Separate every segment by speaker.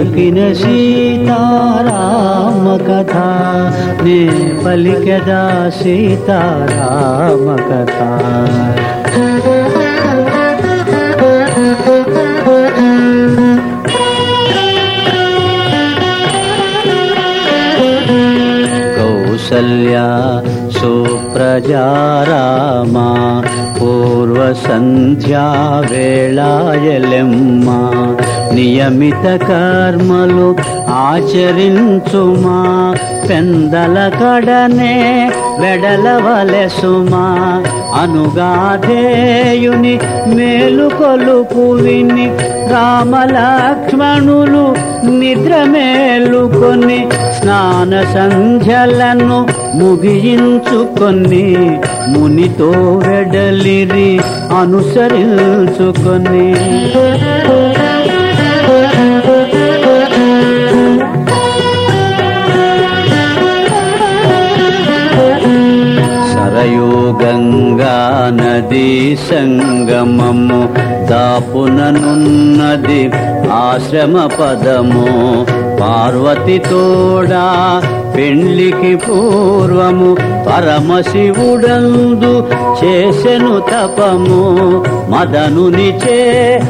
Speaker 1: పలికిన సీతారామ కథ నే పలికదా సీతారామ కథ కౌసల్య సుప్రజారామా పూర్వ సంధ్యా వేళాయలెమ్మ నియమిత కర్మలు ఆచరించుమా పెందల కడనే వెడలవలెసుమా అనుగాధేయుని మేలు కొలుపు విని రామలక్ష్మణులు నిద్ర మేలుకొని స్నాన సంధ్యలను ముగించుకొని మునితో వెడలిరి అనుసరించుకొని సరయూ గంగా నదీ సంగమము దాపుననున్నది ఆశ్రమ పదము పార్వతి తోడా పెండ్లికి పూర్వము పరమశివుడందు చేసెను తపము మదనునిచే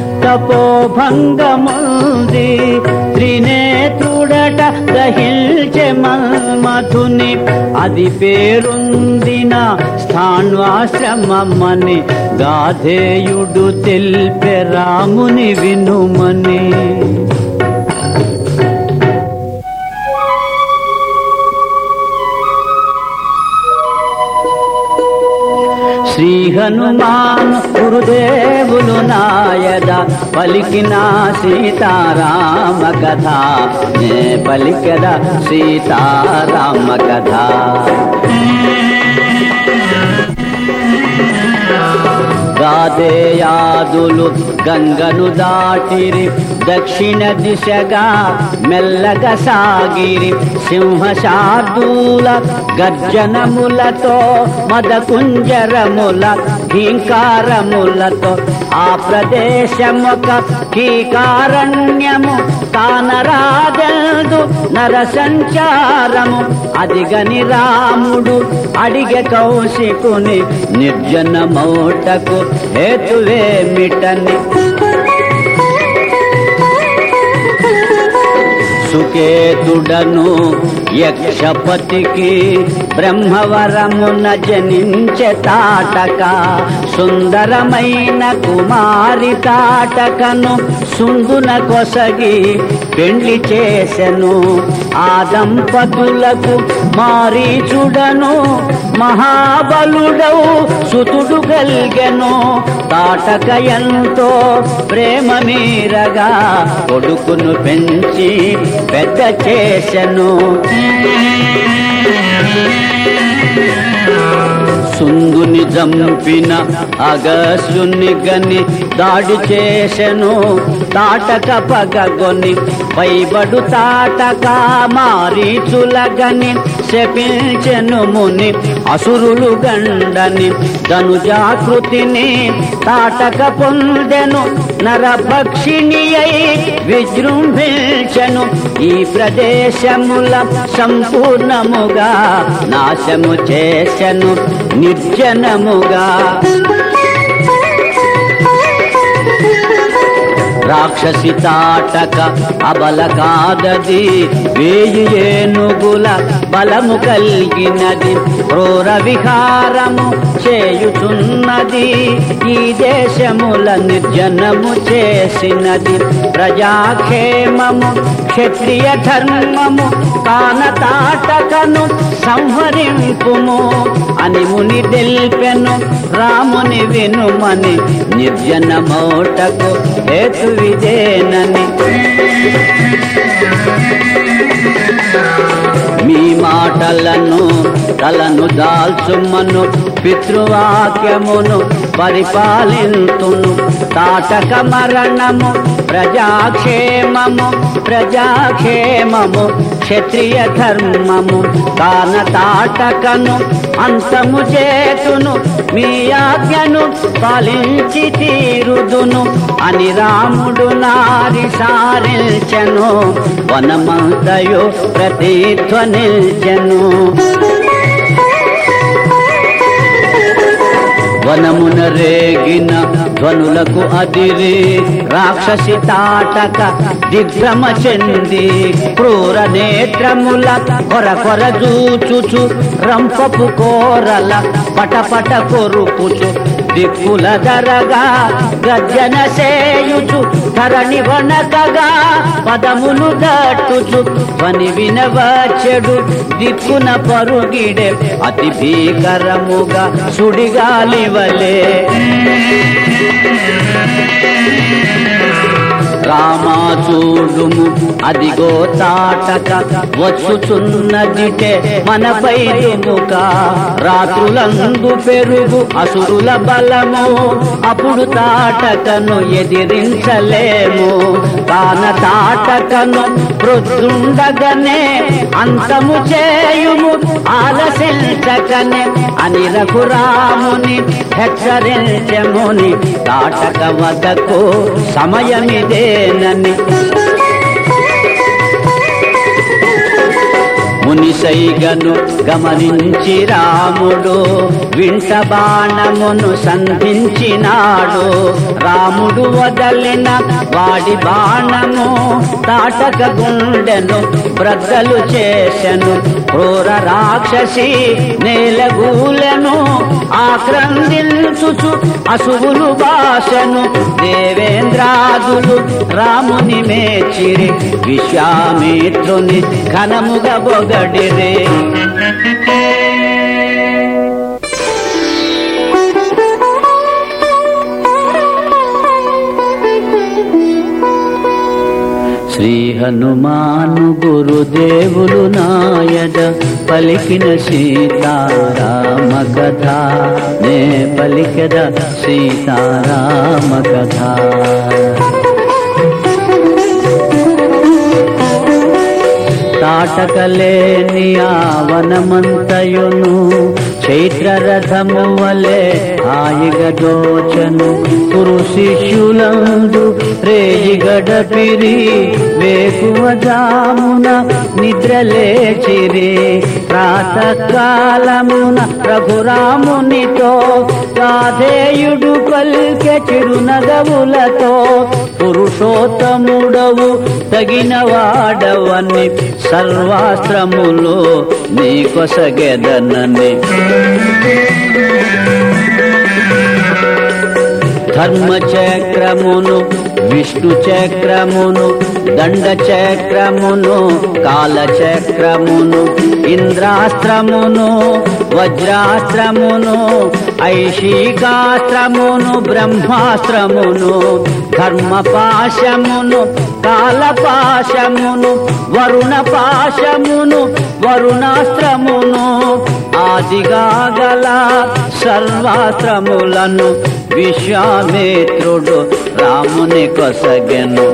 Speaker 1: తపోభంగముంది త్రినేత్రుడట దహిల్చె మన్మథుని అది పేరుందిన స్థాన్వాశ్రమమని గాధేయుడు తెల్పె రాముని వినుమని శ్రీ హనుమాన్ గురుదేవులు నాయద పలికిన సీతారామ కథ నే పలికద సీతారామ కథ గాదేయాదులు గంగను దాటిరి దక్షిణ దిశగా మెల్లగా సాగిరి సింహశార్దూల గర్జనములతో మదకుంజరముల ఘీంకారములతో ఆ ప్రదేశమొక కీకారణ్యము కానరాగల్దు నర సంచారము అదిగని రాముడు అడిగ కౌశికుని నిర్జనమౌటకు హేతువేమిటని సుకేతుడను యక్షపతికి బ్రహ్మవరమున జనించె తాటక సుందరమైన కుమారి తాటకను సుందున కొసగి పెండ్లి చేసెను ఆ దంపతులకు మారీచుడను మహాబలుడవు సుతుడు గల్గెను తాటక ఎంతో ప్రేమ మీరగా కొడుకును పెంచి పెద్ద చేసెను సుందుని జంపిన అగస్యుని గని దాడి చేసెను తాటక పగగొని పైబడు తాటక మారీచులగని శపించెను ముని అసురులు గండని ధనుజాకృతిని తాటక పొందెను నరభక్షిణి అయి విజృంభించెను ఈ ప్రదేశముల సంపూర్ణముగా నాశము చేసెను నిర్జనముగా రాక్షసి తాటక అబల కాదది వేయి ఏనుగుల బలము కలిగినది క్రూర విహారము చేయుచున్నది ఈ దేశముల నిర్జనము చేసినది ప్రజాక్షేమము క్షత్రియ ధర్మము కాన తాటకను సంహరింపుము అని ముని తెల్పెను రాముని వినుమని నిర్జనమౌటకు హేతు విదేనని మీ మాటలను తలను దాల్చుమను పితృవాక్యమును పరిపాలింతును తాటక మరణము ప్రజాక్షేమము ప్రజాక్షేమము క్షత్రియ ధర్మము కాన తాటకను అంతము చేతును మీ ఆజ్ఞను పాలించి తీరుదును అని రాముడు నారి సారించెను వనమంతయు ప్రతిధ్వనిల్చెను వనమున రేగిన ధ్వనులకు అదిరి రాక్షసి తాటక దిగ్భ్రమ చెంది క్రూర నేత్రముల కొర కొర జూచుచు రంపపు కోరల పటపట కొరుకుచు దిక్కుల దరగా గర్జన సేయుచు ధరణి వనకగా పదములు దట్టుచు పని వినవచెడు దిక్కున పరుగిడే అతి భీకరముగా సుడిగాలి వలే రామా చూడుము అదిగో తాటక వచ్చుచున్నదిటే మనపై దుముక రాత్రులందు పెరుగు అసురుల బలము అప్పుడు తాటకను ఎదిరించలేము కాన తాటకను ప్రొద్దుండగనే అంతము చేయుము ఆలసించకనే అని రఘురాముని హెచ్చరించముని తాటక వదకు సమయమిదేనని మునిసైగను గమనించి రాముడు వింట బాణమును సంధించినాడు రాముడు వదలిన వాడి బాణము తాటక గుండెను బ్రద్దలు చేసెను క్రూర రాక్షసి నేలగూలెను ఆక్రందించుచు అసువులు భాషను దేవేంద్రాదులు రాముని మేచిరి విశ్వామిత్రుని ఘనముగా బొగడిరే శ్రీ హనుమాను గురుదేవులు నాయద పలికిన సీతారామ కథ నే పలికద సీతారామ కథ తాటకలేని ఆ వనమంతయును చైత్ర రథము వలె హాయిగా దోచను కురు శిష్యులందు రేయి గడపిరి వేకువ జామున నిద్రలేచిరి ప్రాతకాలమున రఘురామునితో గాధేయుడు పల్కె చిరునగవులతో పురుషోత్తముడవు తగిన వాడవని సర్వాస్త్రములు నీ కొసగెదనని ధర్మ చక్రమును విష్ణు చక్రమును దండ చక్రమును కాల చక్రమును ఇంద్రాస్త్రమును వజ్రాస్త్రమును ఐషికాస్త్రమును బ్రహ్మాస్త్రమును ధర్మ పాశమును కాల పాశమును వరుణ పాశమును వరుణాస్త్రమును ఆదిగా గల సర్వాస్త్రములను విశ్వామిత్రుడు రాముని కొసగెను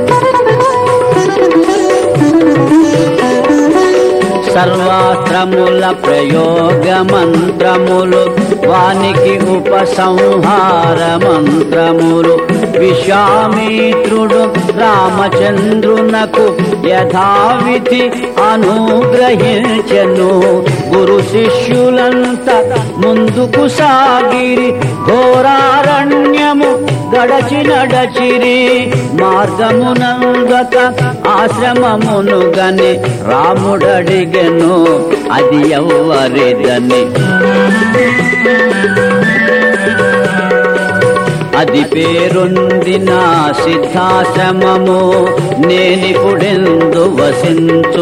Speaker 1: సర్వాస్త్రముల ప్రయోగ మంత్రములు వానికి ఉపసంహార మంత్రములు విశ్వామిత్రుడు రామచంద్రునకు యథావిధి అనుగ్రహించెను గురు శిష్యులంతా ముందుకు సాగిరి ఘోరారణ్యము గడచి నడచిరి మార్గమునందక ఆశ్రమమును గని రాముడడిగెను అది ఎవ్వరిదని అది పేరొందిన సిద్ధాశ్రమము నేనిపుడెందు వసించు